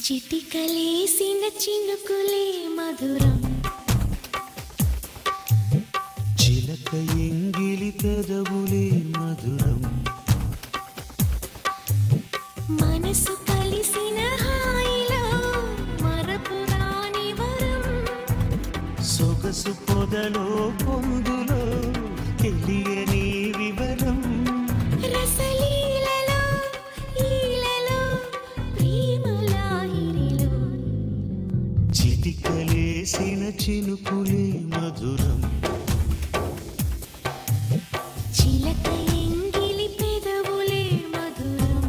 చిటికలేసిన చినుకులే మధురం చిలక ఎంగిలి పెదవులే మధురం మనసు కలిసిన హాయిలో మరపురాని వరం సొగసు పొదలో పొందులో తెలియని వివరం రసలీలలో ఈలలో ప్రేమలాహిరిలో చిటికలేసిన చినుకులే మధురం చిలక ఎంగిలి పెదవులే మధురం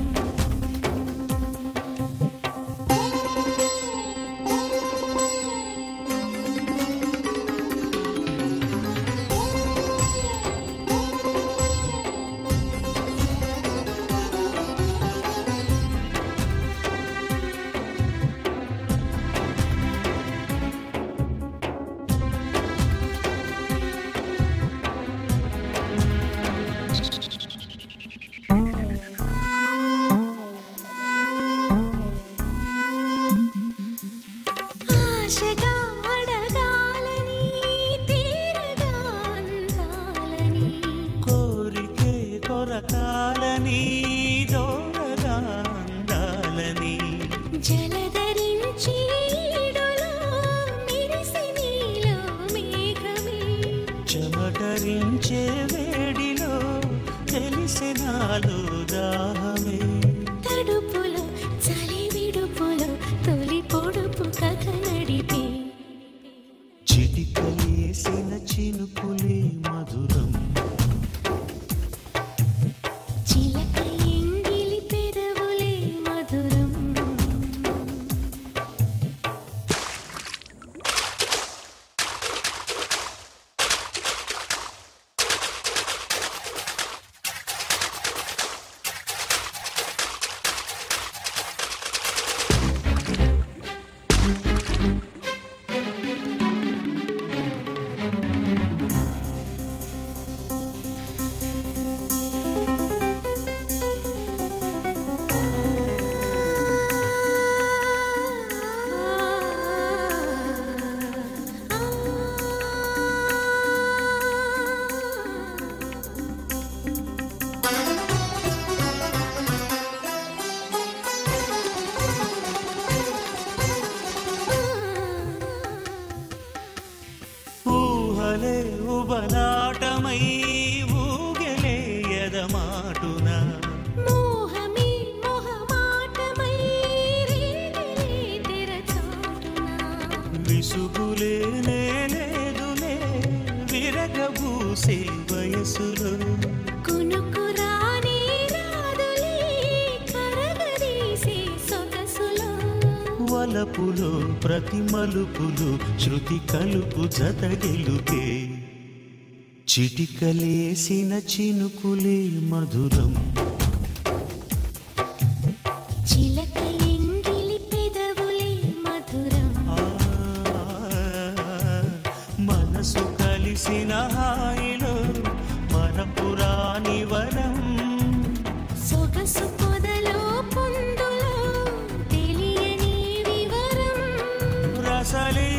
ఆశగా అడగాలని తీరగా అందాలని కోరికే కొరకాలని దోరగా అందాలని జలధరించి ఈడులో మెరిసి నీలో మేఘమే చెమటరించే వేడిలో తెలిసినాలో దాహమే తడుపులో చలి విడుపులో తొలి పొడుపు కథ నడిపే చిటికలేసిన చినుకులే మధురం చిలక ఎంగిలి పెదవులే మధురం ఊహలే ఉబలాటమై ఊగలే ఎదమాటున మోహమే మొహమాటమై రేగలే తెరచాటున విసుగులే లేదులే విరగబూసే వయసులో కునుకు రాని రాదులే కరగదీసే సొగసులో వలపులో ప్రతి మలుపులు శృతి కలుపు జత గెలుపే చిటికలేసిన చినుకులే మధురం చిలక ఎంగిలి పెదవులే మధురం ఆ, మనసు కలిసిన హాయిలో మనపురాని వరం సొగసు పొదలో పొందులో తెలియని వివరం రసలీ